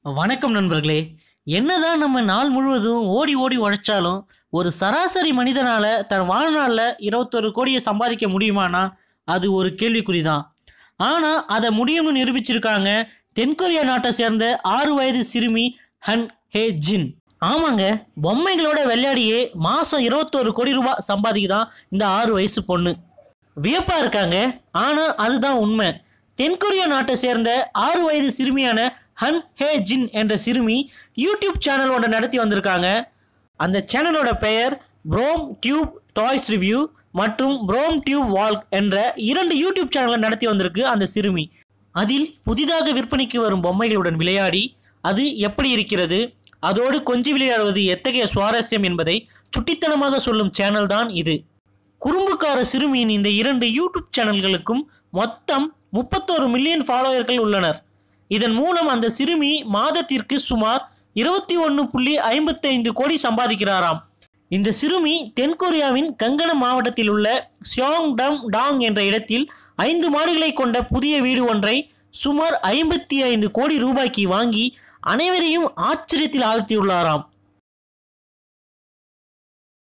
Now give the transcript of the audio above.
வணக்கம் நண்பர்களே என்னதான் நம்ம நாள் முழுவதும் ஓடி ஓடி உழைச்சாலும் ஒரு சராசரி மனிதனால தன் வாழ்நாளில் இருபத்தொரு கோடியை சம்பாதிக்க முடியுமானா அது ஒரு கேள்விக்குறி தான் ஆனால் அதை முடியும்னு நிரூபிச்சிருக்காங்க தென்கொரியா நாட்டை சேர்ந்த ஆறு வயது சிறுமி ஹன் ஹே ஜின் ஆமாங்க பொம்மைகளோட விளையாடியே மாதம் இருபத்தோரு கோடி ரூபாய் சம்பாதிக்குதான் இந்த ஆறு வயசு பொண்ணு வியப்பா இருக்காங்க ஆனா அதுதான் உண்மை தென்கொரியா நாட்டை சேர்ந்த ஆறு வயது சிறுமியான ஹன் ஹே ஜின் என்ற சிறுமி யூடியூப் சேனல் ஒன்று நடத்தி வந்திருக்காங்க அந்த சேனலோட பெயர் ப்ரோம் டியூப் டாய்ஸ் ரிவ்யூ மற்றும் ப்ரோம் டியூப் வால்க் என்ற இரண்டு யூடியூப் சேனலை நடத்தி வந்திருக்கு அந்த சிறுமி அதில் புதிதாக விற்பனைக்கு வரும் பொம்மைகளுடன் விளையாடி அது எப்படி இருக்கிறது அதோடு கொஞ்சி விளையாடுவது எத்தகைய சுவாரஸ்யம் என்பதை சுட்டித்தனமாக சொல்லும் சேனல் தான் இது குறும்புக்கார சிறுமியின் இந்த இரண்டு யூடியூப் சேனல்களுக்கும் மொத்தம் முப்பத்தோரு மில்லியன் ஃபாலோவர்கள் உள்ளனர் இதன் மூலம் அந்த சிறுமி மாதத்திற்கு சுமார் இருபத்தி ஒன்று புள்ளி ஐம்பத்தைந்து கோடி சம்பாதிக்கிறாராம் இந்த சிறுமி தென்கொரியாவின் கங்கன மாவட்டத்தில் உள்ள சியோங் டம் டாங் என்ற இடத்தில் ஐந்து மாடிகளை கொண்ட புதிய வீடு ஒன்றை சுமார் ஐம்பத்தி ஐந்து கோடி ரூபாய்க்கு வாங்கி அனைவரையும் ஆச்சரியத்தில் ஆழ்த்தியுள்ளாராம்